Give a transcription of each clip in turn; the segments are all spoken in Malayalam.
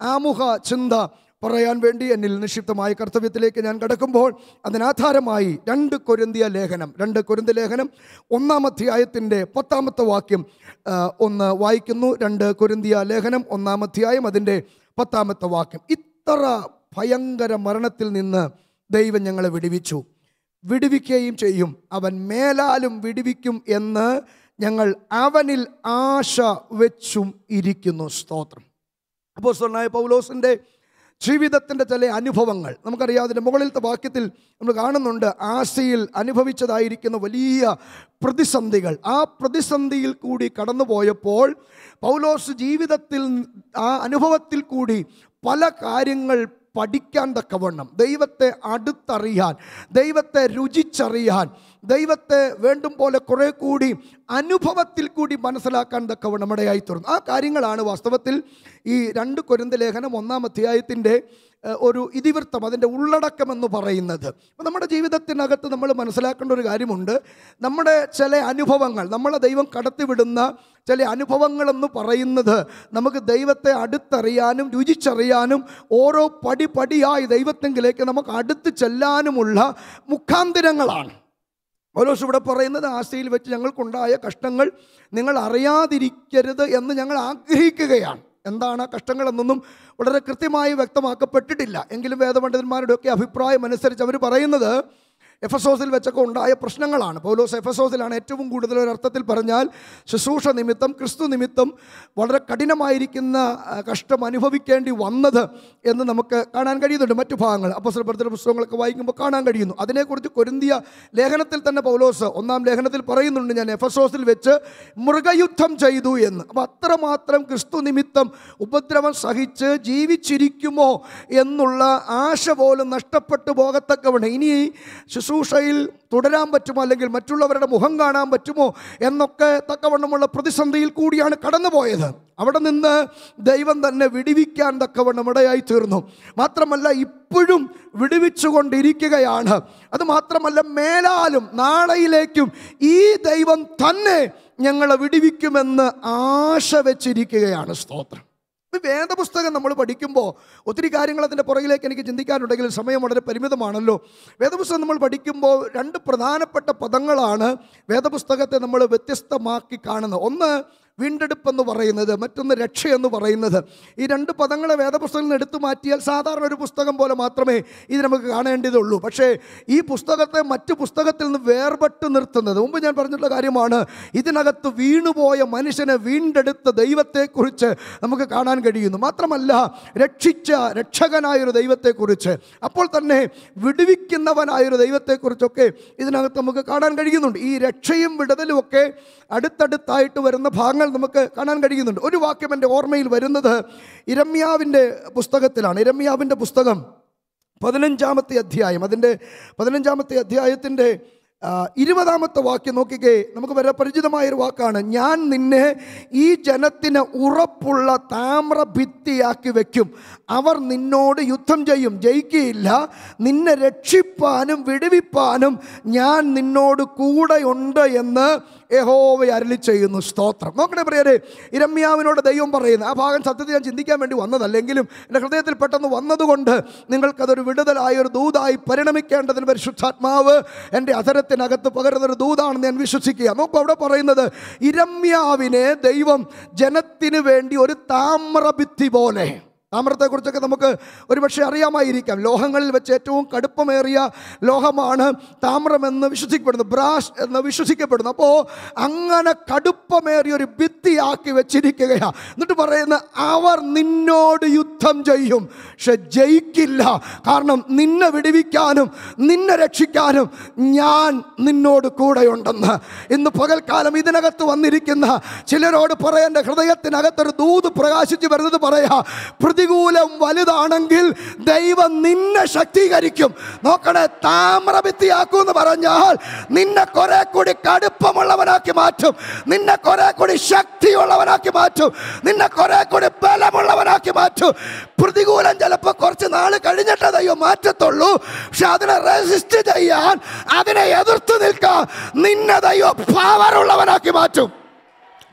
ആമുഖ ചിന്ത പറയാൻ വേണ്ടി എന്നിൽ നിക്ഷിപ്തമായ കർത്തവ്യത്തിലേക്ക് ഞാൻ കടക്കുമ്പോൾ അതിനാധാരമായി രണ്ട് കൊരിന്തിയ ലേഖനം രണ്ട് കൊരിന്ത ലേഖനം ഒന്നാം അധ്യായത്തിൻ്റെ പത്താമത്തെ വാക്യം ആ, ഒന്ന് വായിക്കുന്നു രണ്ട് കൊരിന്തിയ ലേഖനം ഒന്നാം അധ്യായം അതിൻ്റെ പത്താമത്തെ വാക്യം ഇത്ര ഭയങ്കര മരണത്തിൽ നിന്ന് ദൈവം ഞങ്ങളെ വിടുവിച്ചു വിടുവിക്കുകയും ചെയ്യും അവൻ മേലാലും വിടുവിക്കും എന്ന് ഞങ്ങൾ അവനിൽ ആശ വെച്ചും ഇരിക്കുന്നു സ്തോത്രം അപ്പോൾ സ്വന്നായ പൗലോസിൻ്റെ ജീവിതത്തിൻ്റെ ചില അനുഭവങ്ങൾ നമുക്കറിയാം അതിൻ്റെ മുകളിലത്തെ വാക്യത്തിൽ നമ്മൾ കാണുന്നുണ്ട് ആശയിൽ അനുഭവിച്ചതായിരിക്കുന്ന വലിയ പ്രതിസന്ധികൾ ആ പ്രതിസന്ധിയിൽ കൂടി കടന്നുപോയപ്പോൾ പൗലോസ് ജീവിതത്തിൽ ആ അനുഭവത്തിൽ കൂടി പല കാര്യങ്ങൾ പഠിക്കാൻ തക്കവണ്ണം ദൈവത്തെ അടുത്തറിയാൻ ദൈവത്തെ രുചിച്ചറിയാൻ ദൈവത്തെ വേണ്ടും പോലെ കുറെ കൂടി അനുഭവത്തിൽ കൂടി മനസ്സിലാക്കാൻ തക്കവണ്ണം ഇടയായി തീർന്നു ആ കാര്യങ്ങളാണ് വാസ്തവത്തിൽ ഈ രണ്ട് കൊരിന്ത ലേഖനം ഒന്നാം അധ്യായത്തിൻ്റെ ഏഹ്, ഒരു ഇതിവൃത്തം അതിൻ്റെ ഉള്ളടക്കം എന്ന് പറയുന്നത് അപ്പോൾ നമ്മുടെ ജീവിതത്തിനകത്ത് നമ്മൾ മനസ്സിലാക്കേണ്ട ഒരു കാര്യമുണ്ട് നമ്മുടെ ചില അനുഭവങ്ങൾ നമ്മളെ ദൈവം കടത്തിവിടുന്ന ചില അനുഭവങ്ങളെന്ന് പറയുന്നത് നമുക്ക് ദൈവത്തെ അടുത്തറിയാനും രുചിച്ചറിയാനും ഓരോ പടി പടിയായി ദൈവത്തെങ്കിലേക്ക് നമുക്ക് അടുത്ത് ചെല്ലാനുമുള്ള മുഖാന്തിരങ്ങളാണ് പൗലോസ് ഇവിടെ പറയുന്നത് ആശയിൽ വെച്ച് ഞങ്ങൾക്കുണ്ടായ കഷ്ടങ്ങൾ നിങ്ങൾ അറിയാതിരിക്കരുത് എന്ന് ഞങ്ങൾ ആഗ്രഹിക്കുകയാണ് എന്താണ് ആ കഷ്ടങ്ങൾ എന്നൊന്നും വളരെ കൃത്യമായി വ്യക്തമാക്കപ്പെട്ടിട്ടില്ല എങ്കിലും വേദപണ്ഡിതന്മാരുടെയൊക്കെ അഭിപ്രായം അനുസരിച്ച് അവർ പറയുന്നത് എഫസോസിൽ വെച്ചൊക്കെ ഉണ്ടായ പ്രശ്നങ്ങളാണ് പൗലോസ് എഫസോസിലാണ് ഏറ്റവും കൂടുതൽ ഒരർത്ഥത്തിൽ പറഞ്ഞാൽ ശുശ്രൂഷ നിമിത്തം ക്രിസ്തു നിമിത്തം വളരെ കഠിനമായിരിക്കുന്ന ആ, കഷ്ടം അനുഭവിക്കേണ്ടി വന്നത് എന്ന് നമുക്ക് കാണാൻ കഴിയുന്നുണ്ട് മറ്റു ഭാഗങ്ങൾ അപ്പസ്വലപ്പെടുത്തുന്ന പുസ്തകങ്ങളൊക്കെ വായിക്കുമ്പോൾ കാണാൻ കഴിയുന്നു അതിനെക്കുറിച്ച് കൊരിന്തിയ ലേഖനത്തിൽ തന്നെ പൗലോസ് ഒന്നാം ലേഖനത്തിൽ പറയുന്നുണ്ട് ഞാൻ എഫസോസിൽ വെച്ച് മൃഗയുദ്ധം ചെയ്തു എന്ന് അപ്പോൾ അത്രമാത്രം ക്രിസ്തു നിമിത്തം ഉപദ്രവം സഹിച്ച് ജീവിച്ചിരിക്കുമോ എന്നുള്ള ആശ പോലും നഷ്ടപ്പെട്ടു പോകത്തക്കവണ്ണം ഇനി ഈ ശുശ്രൂഷയിൽ തുടരാൻ പറ്റുമോ അല്ലെങ്കിൽ മറ്റുള്ളവരുടെ മുഖം കാണാൻ പറ്റുമോ എന്നൊക്കെ തക്കവണ്ണമുള്ള പ്രതിസന്ധിയിൽ കൂടിയാണ് കടന്നുപോയത് അവിടെ നിന്ന് ദൈവം തന്നെ വിടിവിക്കാൻ തക്കവണ്ണം ഇടയായി തീർന്നു മാത്രമല്ല ഇപ്പോഴും വിടുവിച്ചുകൊണ്ടിരിക്കുകയാണ് അത് മാത്രമല്ല മേലാലും നാളെയിലേക്കും ഈ ദൈവം തന്നെ ഞങ്ങളെ വിടിവിക്കുമെന്ന് ആശ വെച്ചിരിക്കുകയാണ് സ്തോത്രം ഈ വേദപുസ്തകം നമ്മൾ പഠിക്കുമ്പോൾ ഒത്തിരി കാര്യങ്ങൾ അതിൻ്റെ പുറകിലേക്ക് എനിക്ക് ചിന്തിക്കാനുണ്ടെങ്കിൽ സമയം വളരെ പരിമിതമാണല്ലോ വേദപുസ്തകം നമ്മൾ പഠിക്കുമ്പോൾ രണ്ട് പ്രധാനപ്പെട്ട പദങ്ങളാണ് വേദപുസ്തകത്തെ നമ്മൾ വ്യത്യസ്തമാക്കി കാണുന്നത് ഒന്ന് വീണ്ടെടുപ്പെന്ന് പറയുന്നത് മറ്റൊന്ന് രക്ഷ എന്ന് പറയുന്നത് ഈ രണ്ട് പദങ്ങളെ വേദപുസ്തകത്തിൽ നിന്ന് എടുത്തു മാറ്റിയാൽ സാധാരണ ഒരു പുസ്തകം പോലെ മാത്രമേ ഇത് നമുക്ക് കാണേണ്ടതുള്ളൂ പക്ഷേ ഈ പുസ്തകത്തെ മറ്റു പുസ്തകത്തിൽ നിന്ന് വേർപെട്ട് നിർത്തുന്നത് മുമ്പ് ഞാൻ പറഞ്ഞിട്ടുള്ള കാര്യമാണ് ഇതിനകത്ത് വീണുപോയ മനുഷ്യനെ വീണ്ടെടുത്ത ദൈവത്തെക്കുറിച്ച് നമുക്ക് കാണാൻ കഴിയുന്നു മാത്രമല്ല രക്ഷിച്ച രക്ഷകനായൊരു ദൈവത്തെക്കുറിച്ച് അപ്പോൾ തന്നെ വിടുവിക്കുന്നവനായൊരു ദൈവത്തെക്കുറിച്ചൊക്കെ ഇതിനകത്ത് നമുക്ക് കാണാൻ കഴിയുന്നുണ്ട് ഈ രക്ഷയും വിടുതലും ഒക്കെ അടുത്തടുത്തായിട്ട് വരുന്ന ഭാഗങ്ങൾ നമുക്ക് കാണാൻ കഴിയുന്നുണ്ട് ഒരു വാക്യം എൻ്റെ ഓർമ്മയിൽ വരുന്നത് ഇരമ്യാവിൻ്റെ പുസ്തകത്തിലാണ് ഇരമ്യാവിൻ്റെ പുസ്തകം പതിനഞ്ചാമത്തെ അധ്യായം അതിൻ്റെ പതിനഞ്ചാമത്തെ അധ്യായത്തിൻ്റെ ആ, ഇരുപതാമത്തെ വാക്യം നോക്കിക്കേ നമുക്ക് വളരെ പരിചിതമായ ഒരു വാക്കാണ് ഞാൻ നിന്നെ ഈ ജനത്തിന് ഉറപ്പുള്ള താമ്ര ഭിത്തിയാക്കി വെക്കും അവർ നിന്നോട് യുദ്ധം ചെയ്യും ജയിക്കുകയില്ല നിന്നെ രക്ഷിപ്പാനും വിടുവിപ്പാനും ഞാൻ നിന്നോട് കൂടെയുണ്ട് എന്ന് യഹോവ അരളി ചെയ്യുന്നു സ്തോത്രം നോക്കണേ പ്രിയരെ ഇരമ്യാവിനോട് ദൈവം പറയുന്നു ആ ഭാഗം സത്യത്തിൽ ഞാൻ ചിന്തിക്കാൻ വേണ്ടി വന്നതല്ലെങ്കിലും എൻ്റെ ഹൃദയത്തിൽ പെട്ടെന്ന് വന്നതുകൊണ്ട് നിങ്ങൾക്കതൊരു വിടുതലായ ഒരു ദൂതായി പരിണമിക്കേണ്ടതിന് പരിശുദ്ധാത്മാവ് എൻ്റെ അധരത്തിനകത്ത് പകരുന്നൊരു ദൂതാണെന്ന് ഞാൻ വിശ്വസിക്കുക നോക്കൂ അവിടെ പറയുന്നത് ഇരമ്യാവിനെ ദൈവം ജനത്തിന് വേണ്ടി ഒരു താമ്രഭിത്തി പോലെ താമ്രത്തെക്കുറിച്ചൊക്കെ നമുക്ക് ഒരുപക്ഷെ അറിയാമായിരിക്കാം ലോഹങ്ങളിൽ വെച്ച് ഏറ്റവും കടുപ്പമേറിയ ലോഹമാണ് താമ്രമെന്ന് വിശ്വസിക്കപ്പെടുന്നു ബ്രാഷ് എന്ന് വിശ്വസിക്കപ്പെടുന്നു അപ്പോൾ അങ്ങനെ കടുപ്പമേറിയ ഒരു ഭിത്തിയാക്കി വെച്ചിരിക്കുകയാണ് എന്നിട്ട് പറയുന്ന അവർ നിന്നോട് യുദ്ധം ചെയ്യും പക്ഷെ ജയിക്കില്ല കാരണം നിന്നെ വിടുവിക്കാനും നിന്നെ രക്ഷിക്കാനും ഞാൻ നിന്നോട് കൂടെയുണ്ടെന്ന് ഇന്ന് പകൽക്കാലം ഇതിനകത്ത് വന്നിരിക്കുന്ന ചിലരോട് പറയാൻ എൻ്റെ ഹൃദയത്തിനകത്തൊരു ദൂത് പ്രകാശിച്ച് വരുന്നത് പറയാ പ്രതികൂലം വലുതാണെങ്കിൽ ദൈവം നിന്നെ ശക്തീകരിക്കും നോക്കണേ താമ്രഭിത്തിയാക്കൂ എന്ന് പറഞ്ഞാൽ നിന്നെ കുറെ കൂടി കടുപ്പമുള്ളവനാക്കി മാറ്റും നിന്നെ കുറെ കൂടി ശക്തിയുള്ളവനാക്കി മാറ്റും നിന്നെ കുറെ കൂടി ബലമുള്ളവനാക്കി മാറ്റും പ്രതികൂലം ചിലപ്പോൾ കുറച്ച് നാൾ കഴിഞ്ഞിട്ടേ ദൈവം മാറ്റത്തുള്ളൂ പക്ഷെ അതിനെ റെസിസ്റ്റ് ചെയ്യാൻ അതിനെ എതിർത്ത് നിൽക്കാൻ നിന്നെ ദൈവം പവറുള്ളവനാക്കി മാറ്റും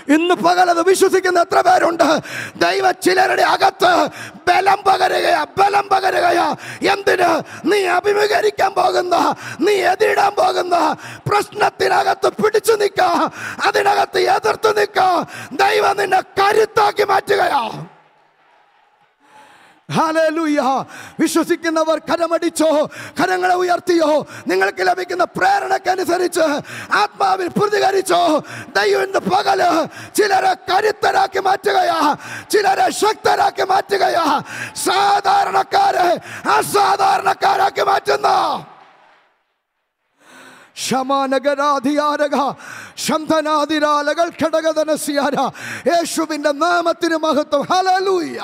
ഇന്ന് പകലത് വിശ്വസിക്കുന്ന എത്ര പേരുണ്ട് ദൈവ ചിലരുടെ അകത്ത് ബലം പകരുകയാ ബലം പകരുകയാ എന്തിന് നീ അഭിമുഖീകരിക്കാൻ പോകുന്ന നീ എതിരിടാൻ പോകുന്ന പ്രശ്നത്തിനകത്ത് പിടിച്ചു നിൽക്ക അതിനകത്ത് എതിർത്ത് നിൽക്ക ദൈവം നിന്നെ കരുത്താക്കി മാറ്റുകയാ ഹല്ലേലൂയ വിശ്വസിക്കുന്നവർ കരമടിച്ചോ കരങ്ങളെ ഉയർത്തിയോ നിങ്ങൾക്ക് ലഭിക്കുന്ന പ്രേരണക്കനുസരിച്ച് ആത്മാവിൽ പ്രതികരിച്ചോ ദൈവം ഇന്ന് പകല് ചിലരെ കരുത്തരാക്കി മാറ്റുകയാ ചിലരെ ശക്തരാക്കി മാറ്റുകയാ സാധാരണക്കാരെ അസാധാരണക്കാരാക്കി മാറ്റുന്ന ശമാനഗരാധിയാരക ശന്ധനാതിരാലകൾ ഘടകധനസ്യാര യേശുവിന്റെ നാമത്തിന് മഹത്വം ഹലലൂയ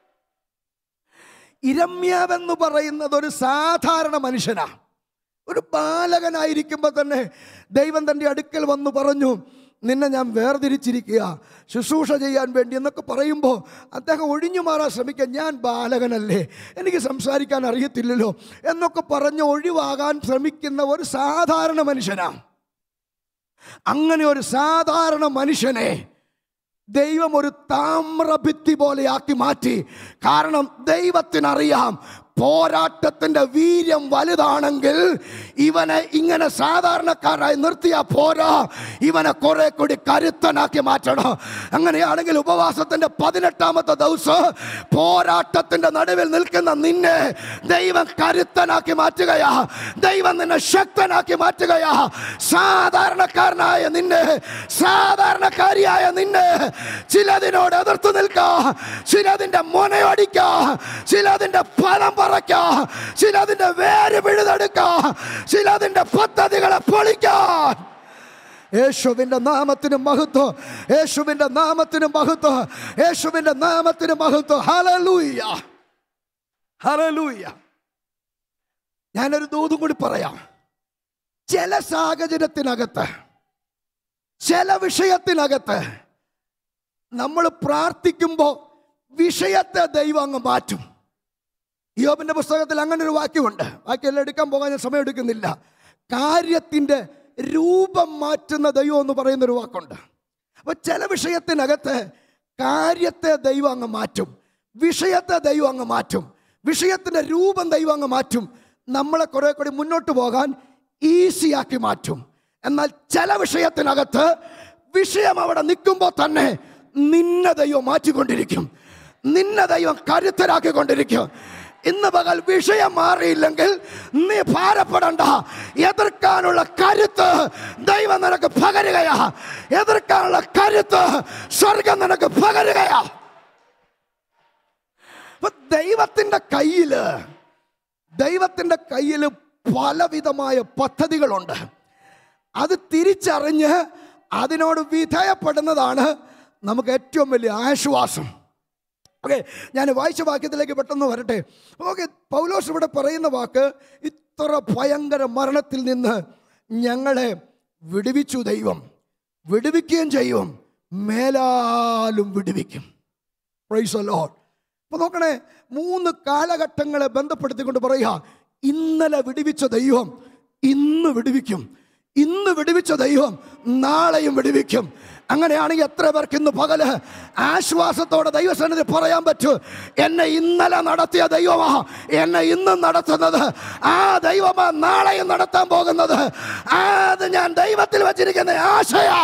ഇരമ്യാവെന്ന് പറയുന്നത് ഒരു സാധാരണ മനുഷ്യനാ ഒരു ബാലകനായിരിക്കുമ്പോൾ തന്നെ ദൈവം തൻ്റെ അടുക്കൽ വന്ന് പറഞ്ഞു നിന്നെ ഞാൻ വേർതിരിച്ചിരിക്കുക ശുശ്രൂഷ ചെയ്യാൻ വേണ്ടി എന്നൊക്കെ പറയുമ്പോൾ അദ്ദേഹം ഒഴിഞ്ഞു മാറാൻ ശ്രമിക്കുക ഞാൻ ബാലകനല്ലേ എനിക്ക് സംസാരിക്കാൻ അറിയത്തില്ലല്ലോ എന്നൊക്കെ പറഞ്ഞ് ഒഴിവാകാൻ ശ്രമിക്കുന്ന ഒരു സാധാരണ മനുഷ്യനാണ് അങ്ങനെ ഒരു സാധാരണ മനുഷ്യനെ ദൈവം ഒരു താമ്രഭിത്തി പോലെയാക്കി മാറ്റി കാരണം ദൈവത്തിനറിയാം പോരാട്ടത്തിന്റെ വീര്യം വലുതാണെങ്കിൽ ഇവനെ ഇങ്ങനെ സാധാരണക്കാരായി നിർത്തിയാ പോരാ ഇവനെ കുറെ കൂടി കരുത്തനാക്കി മാറ്റണം അങ്ങനെയാണെങ്കിൽ ഉപവാസത്തിന്റെ പതിനെട്ടാമത്തെ ദിവസം പോരാട്ടത്തിന്റെ നടുവിൽ നിൽക്കുന്ന നിന്നെ ദൈവം കരുത്തനാക്കി മാറ്റുകയാ ദൈവം നിന്നെ ശക്തനാക്കി മാറ്റുകയാ സാധാരണക്കാരനായ നിന്നെ സാധാരണക്കാരിയായ നിന്നെ ചിലതിനോട് എതിർത്ത് നിൽക്കാ ചിലതിന്റെ മുനയൊടിക്കാ ചിലതിന്റെ ഫലം പറയ്ക്കാ ചിലതിന്റെ വേര് പിഴുതെടുക്കാ ചിലതിന്റെ പദ്ധതികളെ പൊളിക്കാൻ യേശുവിന്റെ നാമത്തിന് മഹത്വം യേശുവിന്റെ നാമത്തിന് മഹത്വം യേശുവിന്റെ നാമത്തിന് മഹത്വം ഹലലൂയ ഹലലൂയ ഞാനൊരു ദൂതും കൂടി പറയാം ചില സാഹചര്യത്തിനകത്ത് ചില വിഷയത്തിനകത്ത് നമ്മൾ പ്രാർത്ഥിക്കുമ്പോൾ വിഷയത്തെ ദൈവം അങ്ങ് മാറ്റും യോബിന്റെ പുസ്തകത്തിൽ അങ്ങനെ ഒരു വാക്യമുണ്ട് വാക്യം എടുക്കാൻ പോകാൻ ഞാൻ സമയം എടുക്കുന്നില്ല കാര്യത്തിന്റെ രൂപം മാറ്റുന്ന ദൈവം എന്ന് പറയുന്ന ഒരു വാക്കുണ്ട് അപ്പൊ ചില വിഷയത്തിനകത്ത് കാര്യത്തെ ദൈവം അങ്ങ് മാറ്റും വിഷയത്തെ ദൈവം അങ്ങ് മാറ്റും വിഷയത്തിന്റെ രൂപം ദൈവം അങ്ങ് മാറ്റും നമ്മളെ കുറെ കൂടി മുന്നോട്ട് പോകാൻ ഈസിയാക്കി മാറ്റും എന്നാൽ ചില വിഷയത്തിനകത്ത് വിഷയം അവിടെ നിൽക്കുമ്പോൾ തന്നെ നിന്നെ ദൈവം മാറ്റിക്കൊണ്ടിരിക്കും നിന്നെ ദൈവം കരുത്തരാക്കിക്കൊണ്ടിരിക്കും ഇന്ന് പകൽ വിഷയം മാറിയില്ലെങ്കിൽ നീ ഭാരപ്പെടണ്ട എതിർക്കാനുള്ള കരുത്ത് ദൈവം നിനക്ക് പകരുകയാ എതിർക്കാനുള്ള കരുത്ത് സ്വർഗം നിനക്ക് പകരുകയാ അപ്പൊ ദൈവത്തിന്റെ കയ്യില് ദൈവത്തിന്റെ കയ്യിൽ പലവിധമായ പദ്ധതികളുണ്ട് അത് തിരിച്ചറിഞ്ഞ് അതിനോട് വിധേയപ്പെടുന്നതാണ് നമുക്ക് ഏറ്റവും വലിയ ആശ്വാസം ഓക്കെ ഞാൻ വായിച്ച വാക്യത്തിലേക്ക് പെട്ടെന്ന് വരട്ടെ ഓക്കെ പൗലോസ് ഇവിടെ പറയുന്ന വാക്ക് ഇത്ര ഭയങ്കര മരണത്തിൽ നിന്ന് ഞങ്ങളെ വിടുവിച്ചു ദൈവം വിടുവിക്കുകയും ചെയ്യും മേലാലും വിടുവിക്കും പ്രൈസ് ലോഡ് അപ്പൊ നോക്കണേ മൂന്ന് കാലഘട്ടങ്ങളെ ബന്ധപ്പെടുത്തിക്കൊണ്ട് പറയുക ഇന്നലെ വിടുവിച്ച ദൈവം ഇന്ന് വിടുവിക്കും ഇന്ന് വിടുവിച്ച ദൈവം നാളെയും വിടുവിക്കും അങ്ങനെയാണെങ്കിൽ എത്ര പേർക്ക് ഇന്ന് പകല് ആശ്വാസത്തോടെ ദൈവസന്നിധി പറയാൻ പറ്റൂ എന്നെ ഇന്നലെ നടത്തിയ ദൈവമാ എന്നെ ഇന്നും നടത്തുന്നത് ആ ദൈവമാ നാളെയും നടത്താൻ പോകുന്നത് അത് ഞാൻ ദൈവത്തിൽ വച്ചിരിക്കുന്ന ആശയാ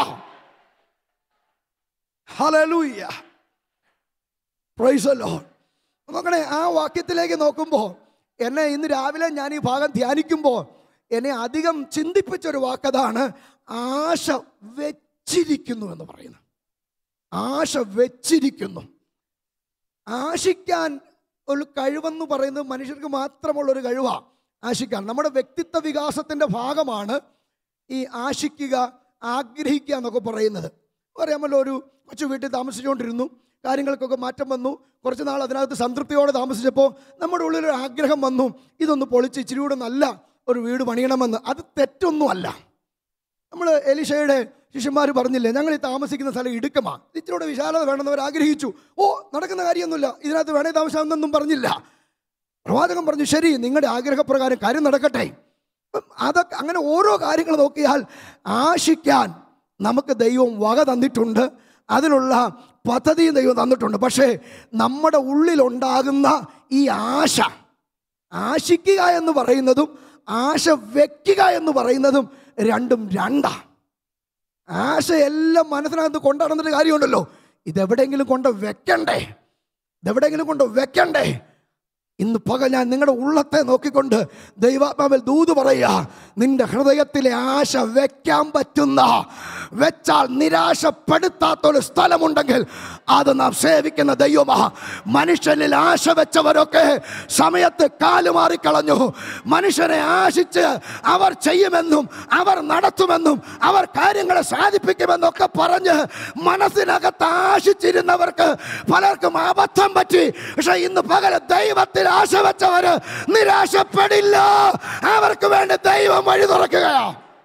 ഹലലൂയ്യ പ്രൈസ് ലോഡ് നോക്കണേ ആ വാക്യത്തിലേക്ക് നോക്കുമ്പോൾ എന്നെ ഇന്ന് രാവിലെ ഞാൻ ഈ ഭാഗം ധ്യാനിക്കുമ്പോൾ എന്നെ അധികം ചിന്തിപ്പിച്ചൊരു വാക്കതാണ് ആശ വെച്ചിരിക്കുന്നു എന്ന് പറയുന്നത് ആശ വെച്ചിരിക്കുന്നു ആശിക്കാൻ ഒരു കഴിവെന്ന് പറയുന്നത് മനുഷ്യർക്ക് മാത്രമുള്ള ഒരു കഴിവാണ് ആശിക്കാൻ നമ്മുടെ വ്യക്തിത്വ വികാസത്തിൻ്റെ ഭാഗമാണ് ഈ ആശിക്കുക ആഗ്രഹിക്കുക എന്നൊക്കെ പറയുന്നത് അറിയാമല്ലോ ഒരു കൊച്ചു വീട്ടിൽ താമസിച്ചുകൊണ്ടിരുന്നു കാര്യങ്ങൾക്കൊക്കെ മാറ്റം വന്നു കുറച്ച് നാൾ അതിനകത്ത് സംതൃപ്തിയോടെ താമസിച്ചപ്പോൾ നമ്മുടെ ഉള്ളിലൊരു ആഗ്രഹം വന്നു ഇതൊന്ന് പൊളിച്ച് ഇച്ചിരി കൂടെ നല്ല ഒരു വീട് പണിയണമെന്ന് അത് തെറ്റൊന്നുമല്ല നമ്മൾ എലിഷയുടെ ശിഷ്യന്മാർ പറഞ്ഞില്ലേ ഞങ്ങൾ ഈ താമസിക്കുന്ന സ്ഥലം ഇടുക്കമാ ഇച്ചിരൂടെ വിശാലത വേണമെന്ന് അവർ ആഗ്രഹിച്ചു ഓ നടക്കുന്ന കാര്യമൊന്നുമില്ല ഇതിനകത്ത് വേണേ താമസാമെന്നൊന്നും പറഞ്ഞില്ല പ്രവാചകൻ പറഞ്ഞു ശരി നിങ്ങളുടെ ആഗ്രഹപ്രകാരം കാര്യം നടക്കട്ടെ അപ്പം അതൊക്കെ അങ്ങനെ ഓരോ കാര്യങ്ങൾ നോക്കിയാൽ ആശിക്കാൻ നമുക്ക് ദൈവം വക തന്നിട്ടുണ്ട് അതിനുള്ള പദ്ധതിയും ദൈവം തന്നിട്ടുണ്ട് പക്ഷേ നമ്മുടെ ഉള്ളിലുണ്ടാകുന്ന ഈ ആശ ആശിക്കുക എന്ന് പറയുന്നതും ആശ വെക്കുക എന്ന് പറയുന്നതും രണ്ടും രണ്ടാ ആശ എല്ലാം മനസ്സിനകത്ത് കൊണ്ടുനടന്നിട്ട് കാര്യമുണ്ടല്ലോ ഇതെവിടെയെങ്കിലും കൊണ്ട് വെക്കണ്ടേ ഇതെവിടെയെങ്കിലും കൊണ്ട് വെക്കണ്ടേ ഇന്ന് പകൽ ഞാൻ നിങ്ങളുടെ ഉള്ളത്തെ നോക്കിക്കൊണ്ട് ദൈവാത്മാവിൽ ദൂത് പറയുക നിന്റെ ഹൃദയത്തിലെ ആശ വെക്കാൻ പറ്റുന്ന വെച്ചാൽ നിരാശപ്പെടുത്താത്തൊരു സ്ഥലമുണ്ടെങ്കിൽ അത് നാം സേവിക്കുന്ന ദൈവമാ മനുഷ്യനിൽ ആശ വെച്ചവരൊക്കെ സമയത്ത് കാലുമാറിക്കളഞ്ഞു മനുഷ്യനെ ആശിച്ച് അവർ ചെയ്യുമെന്നും അവർ നടത്തുമെന്നും അവർ കാര്യങ്ങളെ സാധിപ്പിക്കുമെന്നൊക്കെ പറഞ്ഞ് മനസ്സിനകത്ത് ആശിച്ചിരുന്നവർക്ക് പലർക്കും അബദ്ധം പറ്റി പക്ഷെ ഇന്ന് പകൽ ദൈവത്തിൽ ആശ വെച്ചവര് നിരാശപ്പെടില്ല അവർക്ക് വേണ്ടി ദൈവം വഴി തുറക്കുകയാ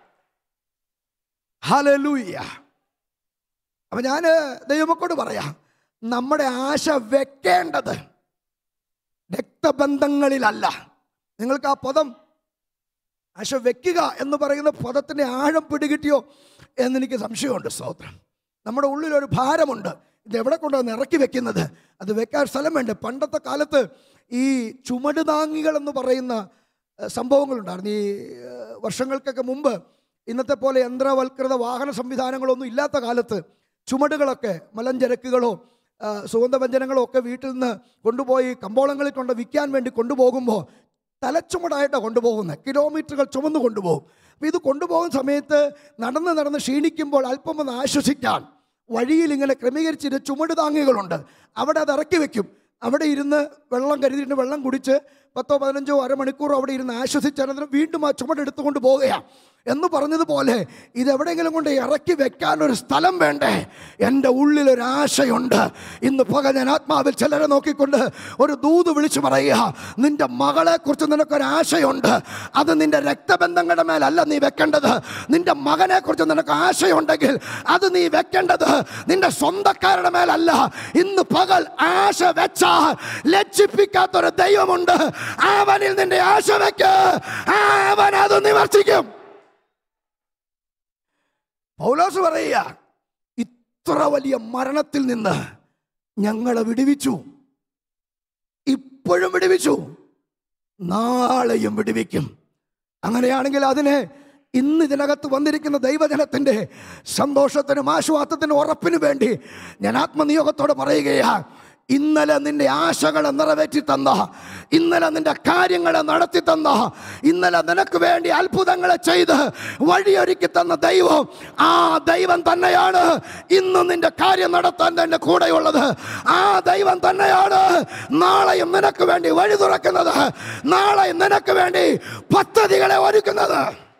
ഹലലൂയ്യ അപ്പൊ ഞാൻ ദൈവമക്കോട് പറയാം നമ്മുടെ ആശ വെക്കേണ്ടത് രക്തബന്ധങ്ങളിലല്ല നിങ്ങൾക്ക് ആ പദം ആശ വെക്കുക എന്ന് പറയുന്ന പദത്തിന്റെ ആഴം പിടികിട്ടിയോ എന്നെനിക്ക് സംശയമുണ്ട് സ്തോത്രം നമ്മുടെ ഉള്ളിലൊരു ഭാരമുണ്ട് ഇത് എവിടെ കൊണ്ടുവന്ന് ഇറക്കി വെക്കുന്നത് അത് വെക്കാൻ സ്ഥലം വേണ്ടേ പണ്ടത്തെ കാലത്ത് ഈ ചുമട് താങ്ങികൾ എന്ന് പറയുന്ന ഏഹ്, സംഭവങ്ങളുണ്ടായിരുന്നു ഈ ഏഹ്, വർഷങ്ങൾക്കൊക്കെ മുമ്പ് ഇന്നത്തെ പോലെ യന്ത്രവൽകൃത വാഹന സംവിധാനങ്ങളൊന്നും ഇല്ലാത്ത കാലത്ത് ചുമടുകളൊക്കെ മലഞ്ചരക്കുകളോ ആ, സുഗന്ധവ്യഞ്ജനങ്ങളോ ഒക്കെ വീട്ടിൽ നിന്ന് കൊണ്ടുപോയി കമ്പോളങ്ങളിൽ കൊണ്ട് വിൽക്കാൻ വേണ്ടി കൊണ്ടുപോകുമ്പോൾ തലച്ചുമടായിട്ടാണ് കൊണ്ടുപോകുന്നത് കിലോമീറ്ററുകൾ ചുമന്ന് കൊണ്ടുപോകും അപ്പോൾ ഇത് കൊണ്ടുപോകുന്ന സമയത്ത് നടന്ന് നടന്ന് ക്ഷീണിക്കുമ്പോൾ അല്പം ഒന്ന് ആശ്വസിക്കാൻ വഴിയിൽ ഇങ്ങനെ ക്രമീകരിച്ചിട്ട് ചുമട് താങ്ങികളുണ്ട് അവിടെ അത് ഇറക്കി വെക്കും അവിടെ ഇരുന്ന് വെള്ളം കരുതിയിട്ട് വെള്ളം കുടിച്ച് പത്തോ പതിനഞ്ചോ അരമണിക്കൂറോ അവിടെ ഇരുന്ന് ആശ്വസിച്ച് അനന്തരം വീണ്ടും ആ ചുമട് എടുത്തുകൊണ്ട് പോവുകയാണ് എന്ന് പറഞ്ഞതുപോലെ ഇതെവിടെയെങ്കിലും കൊണ്ട് ഇറക്കി വെക്കാൻ ഒരു സ്ഥലം വേണ്ടേ എൻ്റെ ഉള്ളിലൊരു ആശയുണ്ട് ഇന്ന് പക ഞാൻ ആത്മാവിൽ ചിലരെ നോക്കിക്കൊണ്ട് ഒരു ദൂത് വിളിച്ചു പറയുക നിന്റെ മകളെക്കുറിച്ച് നിനക്കൊരു ആശയുണ്ട് അത് നിന്റെ രക്തബന്ധങ്ങളുടെ മേലല്ല നീ വെക്കേണ്ടത് നിന്റെ മകനെക്കുറിച്ച് നിനക്ക് ആശയുണ്ടെങ്കിൽ അത് നീ വെക്കേണ്ടത് നിന്റെ സ്വന്തക്കാരുടെ മേലല്ല ഇന്ന് പകൽ ആശ വെച്ചാൽ ലജ്ജിപ്പിക്കാത്തൊരു ദൈവമുണ്ട് അവനിൽ നിന്റെ ആശ വെക്ക് അവൻ അത് നിവർത്തിക്കും പൗലോസ് പറയുക ഇത്ര വലിയ മരണത്തിൽ നിന്ന് ഞങ്ങളെ വിടുവിച്ചു ഇപ്പോഴും വിടുവിച്ചു നാളെയും വിടുവിക്കും അങ്ങനെയാണെങ്കിൽ അതിനെ ഇന്ന് ഇതിനകത്ത് വന്നിരിക്കുന്ന ദൈവജനത്തിൻ്റെ സന്തോഷത്തിനും ആശ്വാസത്തിനും ഉറപ്പിനും വേണ്ടി ഞാൻ ആത്മനിയോഗത്തോടെ പറയുകയാ ഇന്നലെ നിന്റെ ആശകളെ നിറവേറ്റി തന്ന ഇന്നലെ നിന്റെ കാര്യങ്ങളെ നടത്തി തന്ന ഇന്നലെ നിനക്ക് വേണ്ടി അത്ഭുതങ്ങളെ ചെയ്ത് വഴിയൊരുക്കി തന്ന ദൈവം ആ ദൈവം തന്നെയാണ് ഇന്ന് നിന്റെ കാര്യം നടത്താൻ തന്നെ കൂടെയുള്ളത് ആ ദൈവം തന്നെയാണ് നാളെയും നിനക്ക് വേണ്ടി വഴി തുറക്കുന്നത് നാളെയും നിനക്ക് വേണ്ടി പദ്ധതികളെ ഒരുക്കുന്നത്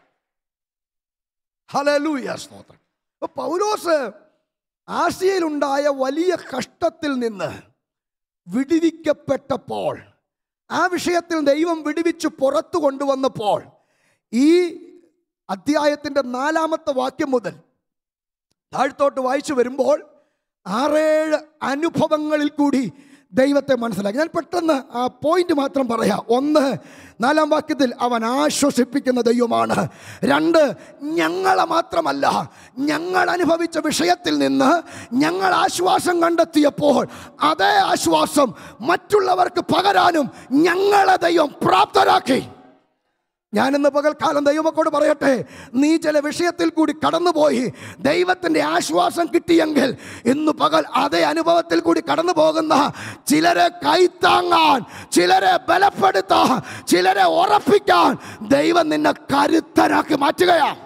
ഹല്ലേലൂയ സ്തോത്രം അപ്പൊ പൗലോസ് ആസിയയിലുണ്ടായ വലിയ കഷ്ടത്തിൽ നിന്ന് വിടുവിക്കപ്പെട്ടപ്പോൾ ആ വിഷയത്തിൽ ദൈവം വിടുവിച്ച് പുറത്തു കൊണ്ടുവന്നപ്പോൾ ഈ അധ്യായത്തിൻ്റെ നാലാമത്തെ വാക്യം മുതൽ താഴ്ത്തോട്ട് വായിച്ചു വരുമ്പോൾ ആറേഴ് അനുഭവങ്ങളിൽ കൂടി ദൈവത്തെ മനസ്സിലാക്കി ഞാൻ പെട്ടെന്ന് ആ പോയിന്റ് മാത്രം പറയാം ഒന്ന് നാലാം വാക്യത്തിൽ അവൻ ആശ്വസിപ്പിക്കുന്ന ദൈവമാണ് രണ്ട് ഞങ്ങളെ മാത്രമല്ല ഞങ്ങൾ അനുഭവിച്ച വിഷയത്തിൽ നിന്ന് ഞങ്ങൾ ആശ്വാസം കണ്ടെത്തിയപ്പോൾ അതേ ആശ്വാസം മറ്റുള്ളവർക്ക് പകരാനും ഞങ്ങളെ ദൈവം പ്രാപ്തരാക്കി ഞാനിന്ന് പകൽക്കാലം ദൈവമക്കോട് പറയട്ടെ നീ ചില വിഷയത്തിൽ കൂടി കടന്നുപോയി ദൈവത്തിൻ്റെ ആശ്വാസം കിട്ടിയെങ്കിൽ ഇന്ന് പകൽ അതേ അനുഭവത്തിൽ കൂടി കടന്നു പോകുന്ന ചിലരെ കൈത്താങ്ങാൻ ചിലരെ ബലപ്പെടുത്താൻ ചിലരെ ഉറപ്പിക്കാൻ ദൈവം നിന്നെ കരുത്തരാക്കി മാറ്റുകയാണ്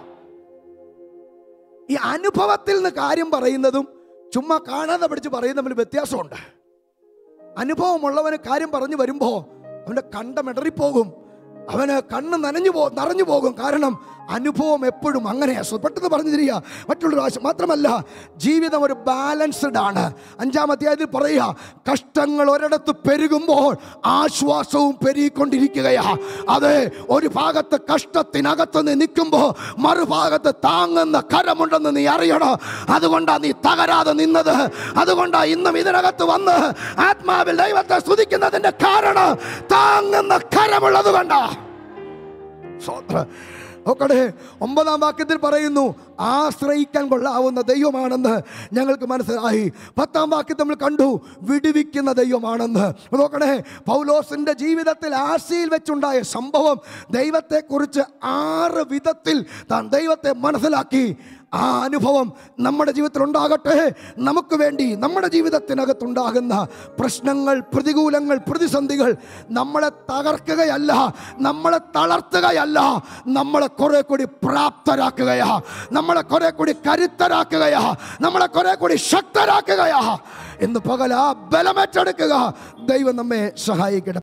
ഈ അനുഭവത്തിൽ നിന്ന് കാര്യം പറയുന്നതും ചുമ്മാ കാണാതെ പഠിച്ച് പറയുന്ന തമ്മിൽ വ്യത്യാസമുണ്ട് അനുഭവമുള്ളവന് കാര്യം പറഞ്ഞു വരുമ്പോൾ അവൻ്റെ കണ്ടമിടറിപ്പോകും അവന് കണ്ണ് നനഞ്ഞു പോ നിറഞ്ഞു പോകും കാരണം അനുഭവം എപ്പോഴും അങ്ങനെയാ സ്വ- പെട്ടെന്ന് പറഞ്ഞു തരിക മറ്റുള്ളൊരു ആശ മാത്രമല്ല ജീവിതം ഒരു ബാലൻസ്ഡ് ആണ് അഞ്ചാം അധ്യായത്തിൽ പറയുക കഷ്ടങ്ങൾ ഒരിടത്ത് പെരുകുമ്പോൾ ആശ്വാസവും പെരുകിക്കൊണ്ടിരിക്കുകയാ അതെ ഒരു ഭാഗത്ത് കഷ്ടത്തിനകത്ത് നീ നിൽക്കുമ്പോൾ മറുഭാഗത്ത് താങ്ങുന്ന കരമുണ്ടെന്ന് നീ അറിയണം അതുകൊണ്ടാണ് നീ തകരാതെ നിന്നത് അതുകൊണ്ടാണ് ഇന്നും ഇതിനകത്ത് വന്ന് ആത്മാവിൽ ദൈവത്തെ സ്തുതിക്കുന്നതിന്റെ കാരണം താങ്ങുന്ന കരമുള്ളത് കൊണ്ടാ സ്വോത്ര നോക്കട്ടെ ഒമ്പതാം വാക്യത്തിൽ പറയുന്നു ആശ്രയിക്കാൻ കൊള്ളാവുന്ന ദൈവമാണെന്ന് ഞങ്ങൾക്ക് മനസ്സിലായി പത്താം വാക്യത്തിൽ നമ്മൾ കണ്ടു വിടുവിക്കുന്ന ദൈവമാണെന്ന് നോക്കണേ പൗലോസിന്റെ ജീവിതത്തിൽ ആശയിൽ വെച്ചുണ്ടായ സംഭവം ദൈവത്തെക്കുറിച്ച് ആറ് വിധത്തിൽ താൻ ദൈവത്തെ മനസ്സിലാക്കി ആ അനുഭവം നമ്മുടെ ജീവിതത്തിൽ ഉണ്ടാകട്ടെ നമുക്ക് വേണ്ടി നമ്മുടെ ജീവിതത്തിനകത്തുണ്ടാകുന്ന പ്രശ്നങ്ങൾ പ്രതികൂലങ്ങൾ പ്രതിസന്ധികൾ നമ്മളെ തകർക്കുകയല്ല നമ്മളെ തളർത്തുകയല്ല നമ്മളെ കുറെ കൂടി പ്രാപ്തരാക്കുകയാ നമ്മളെ കുറെ കൂടി കരുത്തരാക്കുകയാ നമ്മളെ കുറെ കൂടി ശക്തരാക്കുകയാ എന്ന് പകല ബലമേറ്റെടുക്കുക ദൈവം നമ്മെ സഹായിക്കട്ടെ